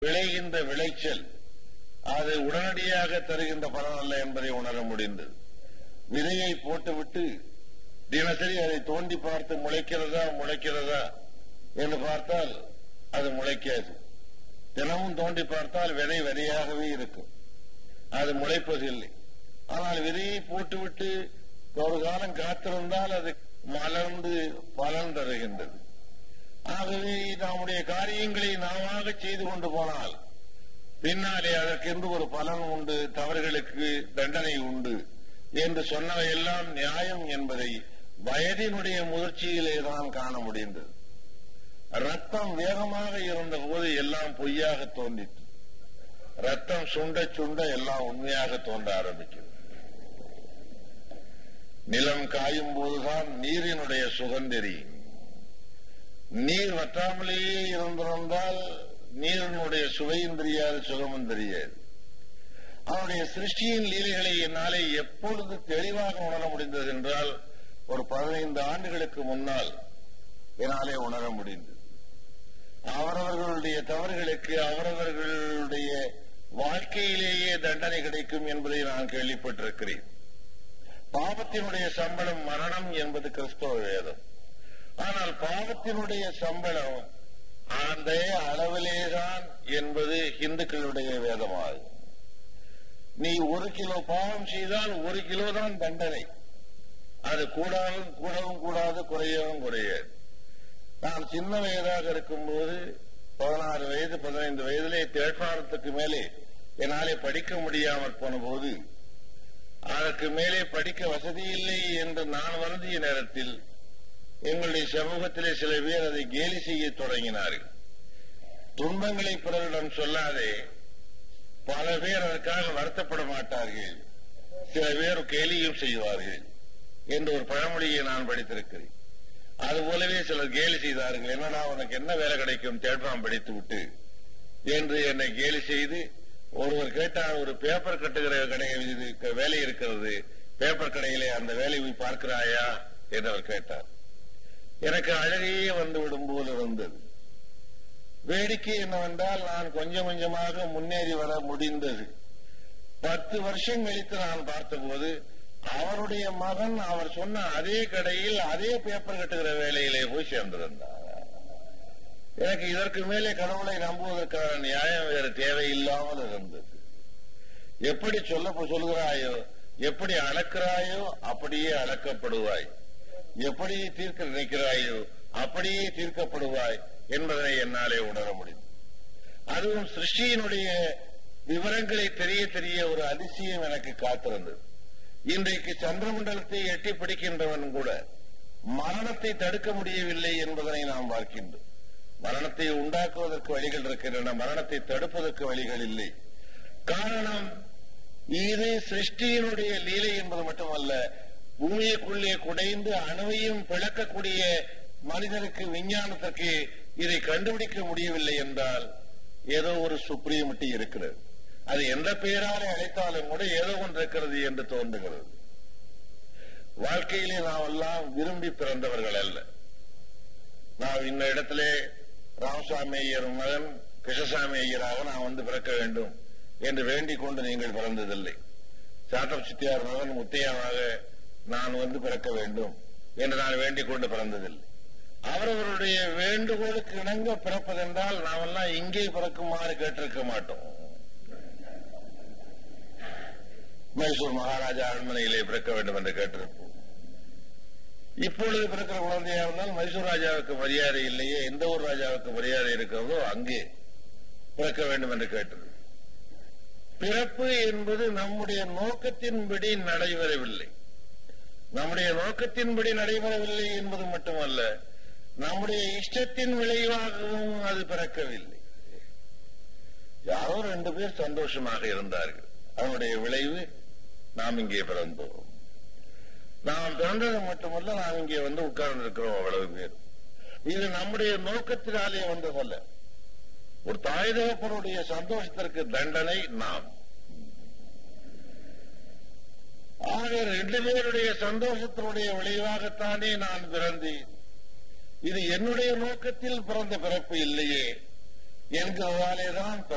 விளைகின்ற விளைச்சல் அது உடனடியாக தருகின்ற பலன் அல்ல என்பதை உணர முடிந்தது விதையை போட்டுவிட்டு தினசரி அதை தோண்டி பார்த்து முளைக்கிறதா முளைக்கிறதா என்று பார்த்தால் அது முளைக்காது தினமும் தோண்டி பார்த்தால் விதை விதையாகவே இருக்கும் அது முளைப்பதில்லை ஆனால் விதையை போட்டுவிட்டு ஒரு காலம் காத்திருந்தால் அது மலர்ந்து பலன் தருகின்றது ஆகவே நம்முடைய காரியங்களை நாமாக செய்து கொண்டு போனால் பின்னாலே அதற்கென்று ஒரு பலன் உண்டு தவறுகளுக்கு தண்டனை உண்டு என்று சொன்னவையெல்லாம் நியாயம் என்பதை வயதினுடைய முதிர்ச்சியிலே தான் காண முடிந்தது ரத்தம் வேகமாக இருந்த போது எல்லாம் பொய்யாக தோன்றிற்று ரத்தம் சுண்ட சுண்ட எல்லாம் உண்மையாக தோன்ற ஆரம்பிக்கிறது நிலம் காயும் போதுதான் நீரினுடைய சுகம் தெரியும் நீர் வற்றாமலேயே இருந்திருந்தால் நீரினுடைய சுவையும் தெரியாது சுகமும் தெரியாது அவருடைய சிருஷ்டியின் லீலைகளை என்னாலே எப்பொழுது தெளிவாக உணர முடிந்தது என்றால் ஒரு பதினைந்து ஆண்டுகளுக்கு முன்னால் என்னாலே உணர முடிந்தது அவரவர்களுடைய தவறுகளுக்கு அவரவர்களுடைய வாழ்க்கையிலேயே தண்டனை கிடைக்கும் என்பதை நான் கேள்விப்பட்டிருக்கிறேன் பாவத்தினுடைய சம்பளம் மரணம் என்பது கிறிஸ்தவ வேதம் ஆனால் பாவத்தினுடைய சம்பளம் அந்த அளவிலேதான் என்பது இந்துக்களுடைய வேதமாகும் நீ ஒரு கிலோ பாவம் செய்தால் ஒரு கிலோ தான் தண்டனை அது கூடாதும் கூடவும் கூடாது குறையவும் குறையாது நான் சின்ன வயதாக இருக்கும்போது பதினாறு வயது பதினைந்து வயதிலே தேட்பாரத்துக்கு மேலே என்னாலே படிக்க முடியாமல் போன போது அதற்கு மேலே படிக்க வசதி இல்லை என்று நான் வருந்திய நேரத்தில் எங்களுடைய சமூகத்திலே சில பேர் அதை கேலி செய்ய தொடங்கினார்கள் துன்பங்களை பிறரிடம் சொல்லாதே பல பேர் அதற்காக வருத்தப்பட மாட்டார்கள் சில பேர் கேலியும் செய்வார்கள் என்று ஒரு பழமொழியை நான் படித்திருக்கிறேன் அது போலவே சிலர் கேலி செய்தார்கள் என்னடா உனக்கு என்ன வேலை கிடைக்கும் தேட்பாம் படித்து விட்டு என்று என்னை கேலி செய்து ஒருவர் கேட்டார் ஒரு பேப்பர் கட்டுகிற கடை இது வேலை இருக்கிறது பேப்பர் கடையிலே அந்த வேலையை பார்க்கிறாயா என்று அவர் கேட்டார் எனக்கு அழகையே வந்து விடும் போல் இருந்தது வேடிக்கை என்னவென்றால் நான் கொஞ்சம் கொஞ்சமாக முன்னேறி வர முடிந்தது பத்து வருஷம் கழித்து நான் பார்த்தபோது அவருடைய மகன் அவர் சொன்ன அதே கடையில் அதே பேப்பர் கட்டுகிற வேலையிலே போய் சேர்ந்திருந்தார் எனக்கு இதற்கு மேலே கடவுளை நம்புவதற்கான நியாயம் வேறு தேவையில்லாமல் இருந்தது எப்படி சொல்ல சொல்கிறாயோ எப்படி அளக்கிறாயோ அப்படியே அளக்கப்படுவாய் எப்படி தீர்க்க நினைக்கிறாயோ அப்படியே தீர்க்கப்படுவாய் என்பதனை என்னாலே உணர முடியும் அதுவும் சிருஷ்டியினுடைய விவரங்களை தெரிய தெரிய ஒரு அதிசயம் எனக்கு காத்திருந்தது இன்றைக்கு சந்திரமண்டலத்தை எட்டி பிடிக்கின்றவன் கூட மரணத்தை தடுக்க முடியவில்லை என்பதனை நாம் பார்க்கின்றோம் மரணத்தை உண்டாக்குவதற்கு வழிகள் இருக்கின்றன மரணத்தை தடுப்பதற்கு வழிகள் இல்லை காரணம் இது சிருஷ்டியினுடைய லீலை என்பது மட்டுமல்ல பூமியைக்குள்ளே குடைந்து அணுவையும் பிளக்கக்கூடிய மனிதனுக்கு விஞ்ஞானத்திற்கு இதை கண்டுபிடிக்க முடியவில்லை என்றால் ஏதோ ஒரு சுப்ரீமிட்டி இருக்கிறது அது எந்த பெயராலே அழைத்தாலும் கூட ஏதோ ஒன்று இருக்கிறது என்று தோன்றுகிறது வாழ்க்கையிலே நாம் எல்லாம் விரும்பி பிறந்தவர்கள் அல்ல நாம் இந்த இடத்திலே ராமசாமி ஐயர் மகன் கிருஷ்ணசாமி ஐயராக நான் வந்து பிறக்க வேண்டும் என்று வேண்டிக் கொண்டு நீங்கள் பிறந்ததில்லை சாத்தப் சித்தியார் மகன் முத்தையாவாக நான் வந்து பிறக்க வேண்டும் என்று நான் வேண்டிக் கொண்டு பிறந்ததில்லை அவரவருடைய வேண்டுகோளுக்கு இணங்க பிறப்பதென்றால் நாம் எல்லாம் இங்கே பிறக்குமாறு கேட்டிருக்க மாட்டோம் மைசூர் மகாராஜா அரண்மனையிலே பிறக்க வேண்டும் என்று கேட்டிருப்போம் இப்பொழுது பிறக்கிற குழந்தையா இருந்தால் மைசூர் ராஜாவுக்கு மரியாதை இல்லையே எந்த ஒரு ராஜாவுக்கு மரியாதை இருக்கிறதோ அங்கே பிறக்க வேண்டும் என்று கேட்டது பிறப்பு என்பது நம்முடைய நோக்கத்தின்படி நடைபெறவில்லை நம்முடைய நோக்கத்தின்படி நடைபெறவில்லை என்பது மட்டுமல்ல நம்முடைய இஷ்டத்தின் விளைவாகவும் அது பிறக்கவில்லை யாரோ ரெண்டு பேர் சந்தோஷமாக இருந்தார்கள் அதனுடைய விளைவு நாம் இங்கே பிறந்தோம் நாம் பிறந்தது மட்டுமல்ல நாம் இங்கே வந்து உட்கார்ந்து இருக்கிறோம் அவ்வளவு பேர் இது நம்முடைய நோக்கத்தினாலே வந்ததல்ல ஒரு தாய் தகப்பனுடைய சந்தோஷத்திற்கு தண்டனை நாம் ஆக ரெண்டு பேருடைய சந்தோஷத்தினுடைய விளைவாகத்தானே நான் பிறந்தேன் இது என்னுடைய நோக்கத்தில் பிறந்த பிறப்பு இல்லையே என்கிறதாலே தான்